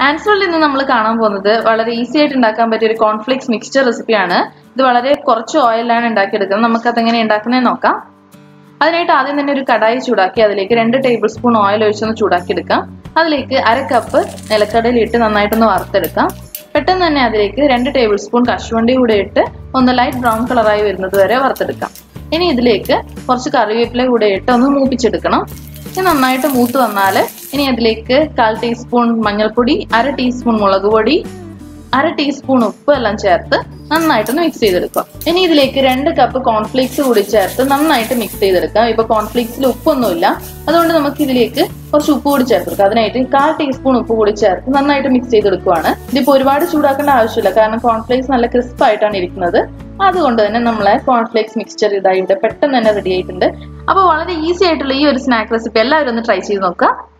ആൻസറിൽ നിന്ന് നമ്മൾ കാണാൻ പോകുന്നത് വളരെ ഈസി ആയിട്ട് ഉണ്ടാക്കാൻ പറ്റിയ ഒരു കോൺഫ്ലിക്സ് മിക്സ്ചർ റെസിപ്പിയാണ് ഇത് വളരെ കുറച്ച് ഓയിലാണ് ഉണ്ടാക്കിയെടുക്കുന്നത് നമുക്ക് അതെങ്ങനെ ഉണ്ടാക്കുന്നത് നോക്കാം അതിനായിട്ട് ആദ്യം തന്നെ ഒരു കടായി ചൂടാക്കി അതിലേക്ക് രണ്ട് ടേബിൾ സ്പൂൺ ഓയിൽ ഒഴിച്ചൊന്ന് ചൂടാക്കി എടുക്കാം അതിലേക്ക് അര കപ്പ് നിലക്കടയിൽ ഇട്ട് നന്നായിട്ടൊന്ന് വറുത്തെടുക്കാം പെട്ടെന്ന് തന്നെ അതിലേക്ക് രണ്ട് ടേബിൾ സ്പൂൺ കശുവണ്ടി കൂടെ ഇട്ട് ഒന്ന് ലൈറ്റ് ബ്രൗൺ കളറായി വരുന്നത് വരെ വറുത്തെടുക്കാം ഇനി ഇതിലേക്ക് കുറച്ച് കറിവേപ്പില കൂടെ ഇട്ട് ഒന്ന് മൂപ്പിച്ചെടുക്കണം ഇത് നന്നായിട്ട് മൂത്ത് വന്നാൽ ഇനി അതിലേക്ക് കാൽ ടീസ്പൂൺ മഞ്ഞൾപ്പൊടി അര ടീസ്പൂൺ മുളക് പൊടി അര ടീസ്പൂൺ ഉപ്പ് എല്ലാം ചേർത്ത് നന്നായിട്ടൊന്ന് മിക്സ് ചെയ്തെടുക്കുക ഇനി ഇതിലേക്ക് രണ്ട് കപ്പ് കോൺഫ്ലേക്സ് കൂടി ചേർത്ത് നന്നായിട്ട് മിക്സ് ചെയ്തെടുക്കാം ഇപ്പൊ കോൺഫ്ലേക്സിൽ ഉപ്പൊന്നുമില്ല അതുകൊണ്ട് നമുക്ക് ഇതിലേക്ക് കുറച്ച് ഉപ്പ് കൂടി ചേർത്തെടുക്കാം അതിനായിട്ട് കാൽ ടീസ്പൂൺ ഉപ്പ് കൂടി ചേർത്ത് നന്നായിട്ട് മിക്സ് ചെയ്തെടുക്കുവാണ് ഇതിപ്പോ ഒരുപാട് ചൂടാക്കേണ്ട ആവശ്യമില്ല കാരണം കോൺഫ്ലേക്സ് നല്ല ക്രിസ്പ് ആയിട്ടാണ് ഇരിക്കുന്നത് അതുകൊണ്ട് തന്നെ നമ്മളെ കോൺഫ്ലേക്സ് മിക്സ്ചർ ഇതായി ഇവിടെ പെട്ടെന്ന് തന്നെ റെഡി ആയിട്ടുണ്ട് അപ്പോൾ വളരെ ഈസി ആയിട്ടുള്ള ഈ ഒരു സ്നാക്ക് റെസിപ്പി എല്ലാവരും ഒന്ന് ട്രൈ ചെയ്ത് നോക്കുക